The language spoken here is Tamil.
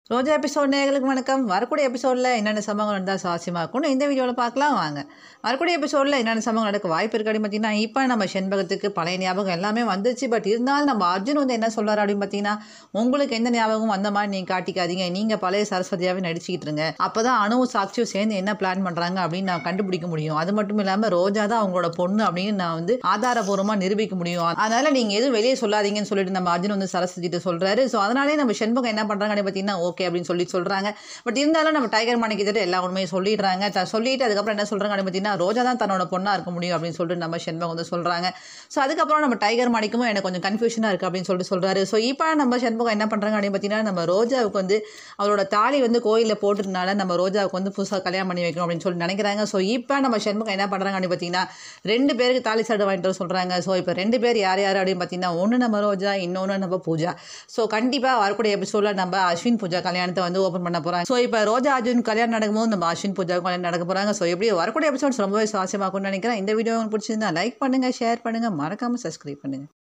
ரோஜா எபிசோட் நேயர்களுக்கு வணக்கம் வரக்கூடிய எபிசோடில் என்னென்ன சம்பவங்கள் நடந்தால் சுவாரஸ்யமாக இருக்கும்னு இந்த வீடியோவில் பார்க்கலாம் வாங்க வரக்கூடிய எபிசோடில் என்னென்ன சம்பவங்கள் நடக்க வாய்ப்பு இருக்கு அப்படின்னு பார்த்தீங்கன்னா இப்போ நம்ம செண்பகத்துக்கு பழைய ஞாபகம் எல்லாமே வந்துச்சு பட் இருந்தாலும் நம்ம அர்ஜுன் வந்து என்ன சொல்றாரு அப்படின்னு பார்த்தீங்கன்னா உங்களுக்கு எந்த ஞாபகம் வந்த மாதிரி நீங்கள் காட்டிக்காதீங்க நீங்கள் பழைய சரஸ்வதியாகவே நடிச்சுக்கிட்டு இருங்க அப்போ தான் அணுவும் சாட்சியும் சேர்ந்து என்ன பிளான் பண்ணுறாங்க அப்படின்னு நான் கண்டுபிடிக்க முடியும் அது மட்டும் இல்லாமல் ரோஜா தான் அவங்களோட பொண்ணு அப்படின்னு நான் வந்து ஆதாரபூர்வமாக நிரூபிக்க முடியும் அதனால நீங்கள் எதுவும் வெளியே சொல்லாதீங்கன்னு சொல்லிட்டு நம்ம அர்ஜுன் வந்து சரஸ்வதிட்டு சொல்கிறாரு ஸோ அதனாலே நம்ம செண்பகம் என்ன பண்ணுறாங்க அப்படின்னு பார்த்தீங்கன்னா ஓகே அப்படின்னு சொல்லி சொல்கிறாங்க பட் இருந்தாலும் நம்ம டைகர் மாணிக்கிட்ட எல்லா உண்மையும் சொல்லிடுறாங்க த சொல்லிட்டு அதுக்கப்புறம் என்ன சொல்கிறாங்க அப்படின்னு பார்த்தீங்கன்னா ரோஜா தான் தன்னோட பொண்ணாக இருக்க முடியும் அப்படின்னு சொல்லிட்டு நம்ம செண்பகம் வந்து சொல்கிறாங்க ஸோ அதுக்கப்புறம் நம்ம டைகர் மாணிக்கமும் எனக்கு கொஞ்சம் கன்ஃபியூஷனாக இருக்குது அப்படின்னு சொல்லிட்டு சொல்கிறாரு ஸோ இப்போ நம்ம செண்பகம் என்ன பண்ணுறாங்க அப்படின்னு பார்த்தீங்கன்னா நம்ம ரோஜாவுக்கு வந்து அவரோட தாலி வந்து கோயிலில் போட்டதுனால நம்ம ரோஜாவுக்கு வந்து புதுசாக கல்யாணம் பண்ணி வைக்கணும் அப்படின்னு சொல்லி நினைக்கிறாங்க ஸோ இப்போ நம்ம செண்பகம் என்ன பண்ணுறாங்க அப்படின்னு பார்த்தீங்கன்னா ரெண்டு பேருக்கு தாலி சாடு வாங்கிட்டு வர சொல்கிறாங்க ஸோ இப்போ ரெண்டு பேர் யார் யார் அப்படின்னு பார்த்தீங்கன்னா ஒன்று நம்ம ரோஜா இன்னொன்று நம்ம பூஜா ஸோ கண்டிப்பாக வரக்கூடிய எபிசோடில் நம்ம அஸ்வின் பூஜா கல்யாணத்தை வந்து ஓப்பன் பண்ண போகிறாங்க ஸோ இப்போ ரோஜா அர்ஜுன் கல்யாணம் நடக்கும்போது நம்ம அஸ்வின் பூஜா கல்யாணம் நடக்க போகிறாங்க ஸோ எப்படி வரக்கூடிய எபிசோட்ஸ் ரொம்பவே சுவாரஸ்யமாகும்னு நினைக்கிறேன் இந்த வீடியோ உங்களுக்கு பிடிச்சிருந்தா லைக் பண்ணுங்கள் ஷேர் பண்ணுங்கள் மறக்காமல் சப்ஸ்கிரைப் பண்ணுங்கள்